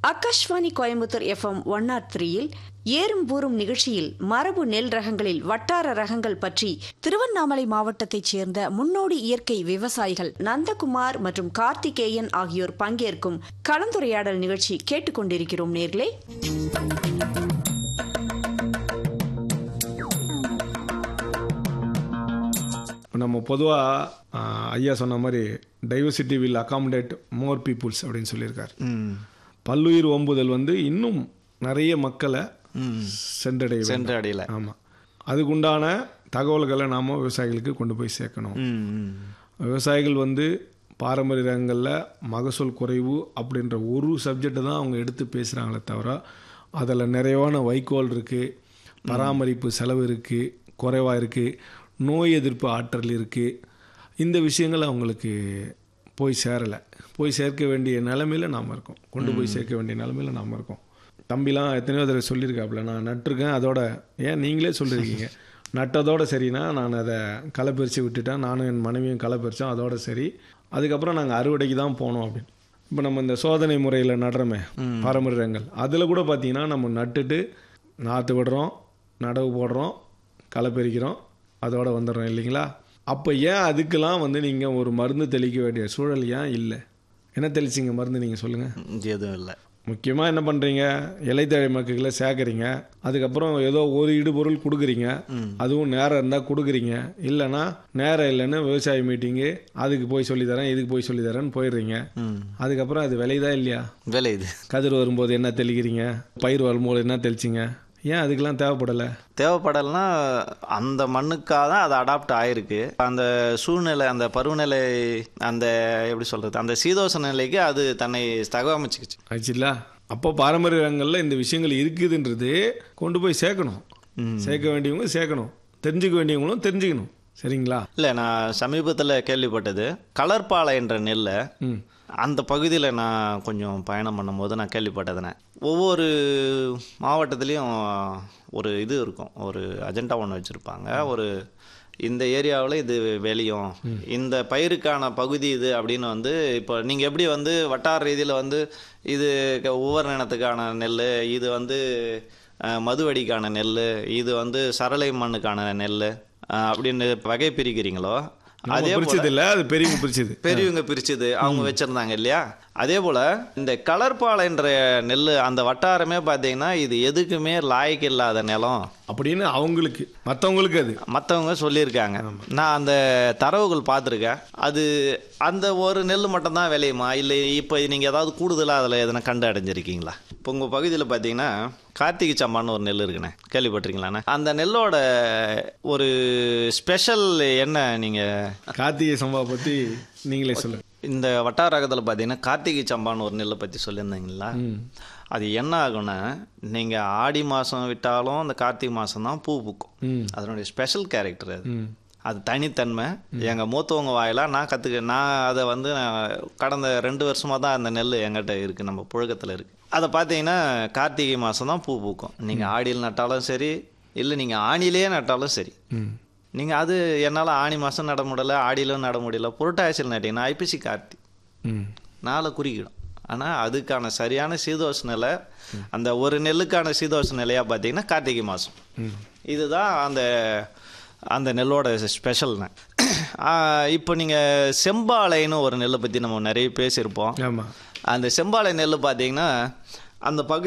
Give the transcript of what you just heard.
Akashvani Coimbatore FM one nought த்ரீயில் ஏறும் பூரும் நிகழ்ச்சியில் மரபு நெல் ரகங்களில் வட்டார ரகங்கள் பற்றி திருவண்ணாமலை மாவட்டத்தைச் சேர்ந்த முன்னோடி இயற்கை விவசாயிகள் நந்தகுமார் மற்றும் கார்த்திகேயன் ஆகியோர் பங்கேற்கும் கலந்துரையாடல் நிகழ்ச்சி கேட்டுக்கொண்டிருக்கிறோம் நேர்களே நம்ம பொதுவாக ஐயா சொன்ன மாதிரி diversity will accommodate more peoples அப்படின்னு சொல்லியிருக்காரு பல்லுயிர் ஓம்புதல் வந்து இன்னும் நிறைய மக்களை சென்றடைய வேண்டும். சென்ற அடியில் ஆமாம் அதுக்குண்டான தகவல்களை நாம் விவசாயிகளுக்கு கொண்டு போய் சேர்க்கணும் விவசாயிகள் வந்து பாரம்பரிய ரகங்களில் மகசூல் குறைவு அப்படின்ற ஒரு சப்ஜெக்டை தான் அவங்க எடுத்து பேசுகிறாங்களே தவிர அதில் நிறைவான வைக்கோல் இருக்குது பராமரிப்பு செலவு இருக்குது குறைவாக இருக்குது நோய் எதிர்ப்பு ஆற்றல் இருக்குது இந்த விஷயங்கள் அவங்களுக்கு போய் சேரலை போய் சேர்க்க வேண்டிய நிலமையில நாம் இருக்கோம் கொண்டு போய் சேர்க்க வேண்டிய நிலமையில நாம் இருக்கோம் தம்பிலாம் எத்தனையோ தடவை சொல்லியிருக்காப்புல நான் நட்டிருக்கேன் அதோட ஏன் நீங்களே சொல்லியிருக்கீங்க நட்டதோட சரினா நான் அதை களை பறித்து விட்டுட்டேன் நானும் என் மனைவியும் களை பறித்தோம் அதோட சரி அதுக்கப்புறம் நாங்கள் அறுவடைக்கு தான் போனோம் அப்படின்னு இப்போ நம்ம இந்த சோதனை முறையில் நடுறோமே பாரம்பரிய ரகங்கள் அதில் கூட பார்த்தீங்கன்னா நம்ம நட்டுட்டு நாற்று விடுறோம் நடவு போடுறோம் களை பறிக்கிறோம் அதோட வந்துடுறோம் இல்லைங்களா அப்போ ஏன் அதுக்கெல்லாம் வந்து நீங்கள் ஒரு மருந்து தெளிக்க வேண்டிய சூழல் ஏன் இல்லை என்ன தெளிச்சிங்க மருந்து நீங்கள் சொல்லுங்கள் எதுவும் இல்லை முக்கியமாக என்ன பண்ணுறீங்க இலைத்தழை மக்குகளை சேர்க்குறீங்க அதுக்கப்புறம் ஏதோ ஒரு இடுபொருள் கொடுக்குறீங்க அதுவும் நேரம் இருந்தால் கொடுக்குறீங்க இல்லைன்னா நேரம் இல்லைன்னு விவசாய மீட்டிங்கு அதுக்கு போய் சொல்லித்தரேன் இதுக்கு போய் சொல்லித்தரேன்னு போயிடுறீங்க அதுக்கப்புறம் அது விளையுதா இல்லையா விலை இது கதிர் வரும்போது என்ன தெளிக்கிறீங்க பயிர் வரும்போது என்ன தெளிச்சிங்க ஏன் அதுக்கெல்லாம் தேவைப்படலை தேவைப்படலைன்னா அந்த மண்ணுக்காக தான் அது அடாப்ட் ஆயிருக்கு அந்த சூழ்நிலை அந்த பருவநிலை அந்த எப்படி சொல்கிறது அந்த சீதோஷ நிலைக்கு அது தன்னை தகவமைச்சுக்கிச்சு ஆச்சுங்களா அப்போ பாரம்பரிய ரகங்களில் இந்த விஷயங்கள் இருக்குதுன்றது கொண்டு போய் சேர்க்கணும் சேர்க்க வேண்டியவங்க சேர்க்கணும் தெரிஞ்சுக்க வேண்டியவங்களும் தெரிஞ்சுக்கணும் சரிங்களா இல்லை நான் சமீபத்தில் கேள்விப்பட்டது கலர்பாலை என்ற நெல்லை ம் அந்த பகுதியில் நான் கொஞ்சம் பயணம் பண்ணும்போது நான் கேள்விப்பட்டதுனே ஒவ்வொரு மாவட்டத்துலேயும் ஒரு இது இருக்கும் ஒரு அஜெண்டா ஒன்று வச்சுருப்பாங்க ஒரு இந்த ஏரியாவில் இது வெளியும் இந்த பயிருக்கான பகுதி இது அப்படின்னு வந்து இப்போ நீங்கள் எப்படி வந்து வட்டார ரீதியில் வந்து இது க- ஒவ்வொரு இனத்துக்கான நெல் இது வந்து அஹ், மதுவடிக்கான நெல் இது வந்து சரளை மண்ணுக்கான நெல் அஹ், அப்படின்னு வகை பிரிக்கிறீங்களோ நம்ம அதே போல- பிரிச்சது இல்லை அது பெரியவங்க பிரிச்சது பெரியவங்க பிரிச்சது அவங்க வச்சிருந்தாங்க இல்லையா அதே போல இந்த கலர்பாலைன்ற நெல் அந்த வட்டாரமே பார்த்தீங்கன்னா இது எதுக்குமே லாய்க்கு இல்லாத நிலம் அப்படின்னு அவங்களுக்கு மற்றவங்களுக்கு அது மற்றவங்க சொல்லியிருக்காங்க நான் அந்த தரவுகள் பார்த்துருக்கேன் அது அந்த ஒரு நெல் மட்டும்தான் விளையுமா இல்லை இப்போ நீங்கள் ஏதாவது கூடுதலாக அதில் எதனா கண்டு அடைஞ்சிருக்கீங்களா இப்போ உங்கள் பகுதியில் பார்த்தீங்கன்னா கார்த்திகை சம்பான்னு ஒரு நெல் இருக்குண்ணே கேள்விப்பட்டிருக்கீங்களாண்ணே அந்த நெல்லோட ஒரு ஸ்பெஷல் என்ன நீங்கள் கார்த்திகை சம்பா பற்றி நீங்களே சொல்லுங்க இந்த வட்டார ரகத்தில் பார்த்தீங்கன்னா கார்த்திகை சம்பான்னு ஒரு நெல்லை பற்றி சொல்லியிருந்தீங்களா அது என்ன ஆகும்னா நீங்கள் ஆடி மாதம் விட்டாலும் அந்த கார்த்திகை மாதம் தான் பூ பூக்கும் அதனுடைய ஸ்பெஷல் கேரக்டர் அது அது தனித்தன்மை எங்கள் மூத்தவங்க வாயிலாக நான் கற்றுக்க நான் அதை வந்து நான் கடந்த ரெண்டு வருஷமாக தான் அந்த நெல் எங்கிட்ட இருக்குது நம்ம புழக்கத்தில் இருக்குது அதை பார்த்தீங்கன்னா கார்த்திகை மாதம் தான் பூ பூக்கும் நீங்கள் ஆடியில் நட்டாலும் சரி இல்லை நீங்கள் ஆணிலேயே நட்டாலும் சரி ம் நீங்கள் அது என்னால் ஆணி மாதம் நட முடியல ஆடியிலும் நட முடியல புரட்டாசியில் நட்டிங்கன்னா ஐப்பசி கார்த்தி ம் நாளை குறிக்கிடும் ஆனால் அதுக்கான சரியான சீதோஷ நிலை அந்த ஒரு நெல்லுக்கான சீதோஷ நிலையாக பார்த்தீங்கன்னா கார்த்திகை மாதம் இதுதான் அந்த அந்த நெல்லோட ஸ்பெஷல்னு இப்போ நீங்கள் செம்பாலைன்னு ஒரு நெல்லை பற்றி நம்ம நிறைய பேசியிருப்போம் ஆமாம் அந்த செம்பாலை நெல் பார்த்தீங்கன்னா அந்த பகுதி